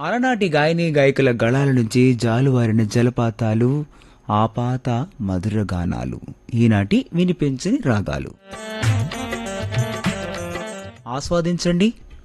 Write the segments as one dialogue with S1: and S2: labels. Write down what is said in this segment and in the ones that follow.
S1: అలనాటి గాయని గాయకుల గళాల నుంచి జాలువారిన జలపాతాలు ఆపాత మధుర గానాలు ఈనాటి వినిపించని రాగాలు ఆస్వాదించండి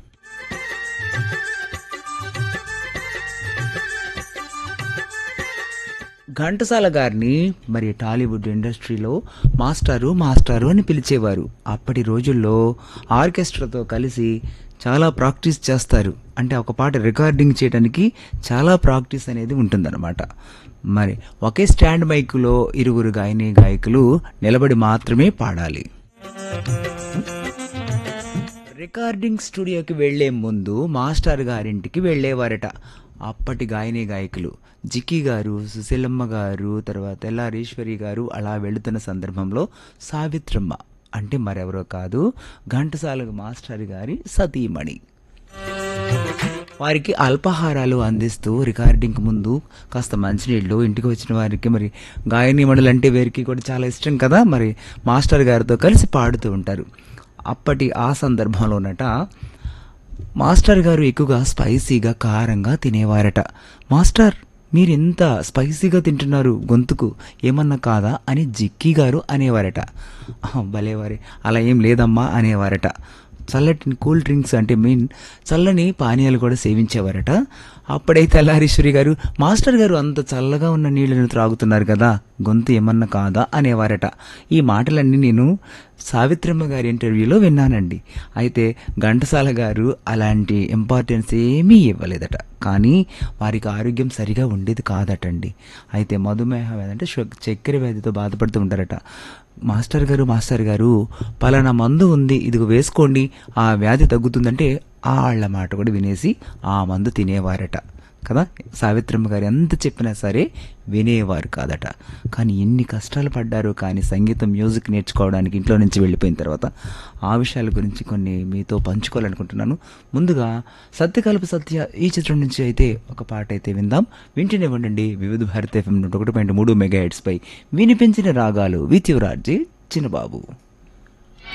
S1: ఘంటసాల గారిని మరి టాలీవుడ్ ఇండస్ట్రీలో మాస్టారు మాస్టారు అని పిలిచేవారు అప్పటి రోజుల్లో ఆర్కెస్ట్రాతో కలిసి చాలా ప్రాక్టీస్ చేస్తారు అంటే ఒక పాట రికార్డింగ్ చేయడానికి చాలా ప్రాక్టీస్ అనేది ఉంటుందన్నమాట మరి ఒకే స్టాండ్ మైకులో ఇరుగురు గాయని గాయకులు నిలబడి మాత్రమే పాడాలి రికార్డింగ్ స్టూడియోకి వెళ్లే ముందు మాస్టర్ గారింటికి వెళ్ళేవారట అప్పటి గాయని గాయకులు జిక్కి గారు సుశీలమ్మ గారు తర్వాత ఎల్లారీశ్వరి గారు అలా వెళుతున్న సందర్భంలో సావిత్రమ్మ అంటే మరెవరో కాదు ఘంటసాల మాస్టర్ గారి సతీమణి వారికి అల్పాహారాలు అందిస్తూ రికార్డింగ్ ముందు కాస్త మంచినీళ్ళు ఇంటికి వచ్చిన వారికి మరి గాయనిమణులు అంటే వీరికి కూడా చాలా ఇష్టం కదా మరి మాస్టర్ గారితో కలిసి పాడుతూ ఉంటారు అప్పటి ఆ సందర్భంలోనట మాస్టర్ గారు ఎక్కువగా స్పైసీగా కారంగా తినేవారట మాస్టర్ మీరు ఎంత స్పైసీగా తింటున్నారు గొంతుకు ఏమన్నా కాదా అని జిక్కీ గారు అనేవారట "ఆహ్, భలేవారే అలా ఏం లేదమ్మా అనేవారట చల్లటి కూల్ డ్రింక్స్ అంటే మీన్ చల్లని పానీయాలు కూడా సేవించేవారట అప్పుడైతే అల్లారీశ్వరి గారు మాస్టర్ గారు అంత చల్లగా ఉన్న నీళ్లను త్రాగుతున్నారు కదా గొంతు ఏమన్నా కాదా అనేవారట ఈ మాటలన్నీ నేను సావిత్రమ్మ గారి ఇంటర్వ్యూలో విన్నానండి అయితే ఘంటసాల గారు అలాంటి ఇంపార్టెన్స్ ఏమీ ఇవ్వలేదట కానీ వారికి ఆరోగ్యం సరిగా ఉండేది కాదటండి అయితే మధుమేహం అంటే షుగ- చక్కెర వ్యాధితో బాధపడుతూ ఉంటారట మాస్టర్ గారు మాస్టర్ గారు పలానా మందు ఉంది ఇదిగో వేసుకోండి ఆ వ్యాధి తగ్గుతుందంటే వాళ్ళ మాట కూడా వినేసి ఆ మందు తినేవారట కదా సావిత్రమ్మ గారు ఎంత చెప్పినా సరే వినేవారు కాదట కానీ ఎన్ని కష్టాలు పడ్డారో కానీ సంగీతం మ్యూజిక్ నేర్చుకోవడానికి ఇంట్లో నుంచి వెళ్ళిపోయిన తర్వాత ఆ విషయాల గురించి కొన్ని మీతో పంచుకోవాలనుకుంటున్నాను ముందుగా సత్యకల్ప సత్య ఈ చిత్రం నుంచి అయితే ఒక పాట అయితే విందాం వింటూనే ఉండండి వివిధ భారత ఎఫ్ఎం ఒకటి పాయింట్ మూడు మెగా హెడ్స్ పై వినిపించిన రాగాలు విత్యురాజీ చిన్నబాబు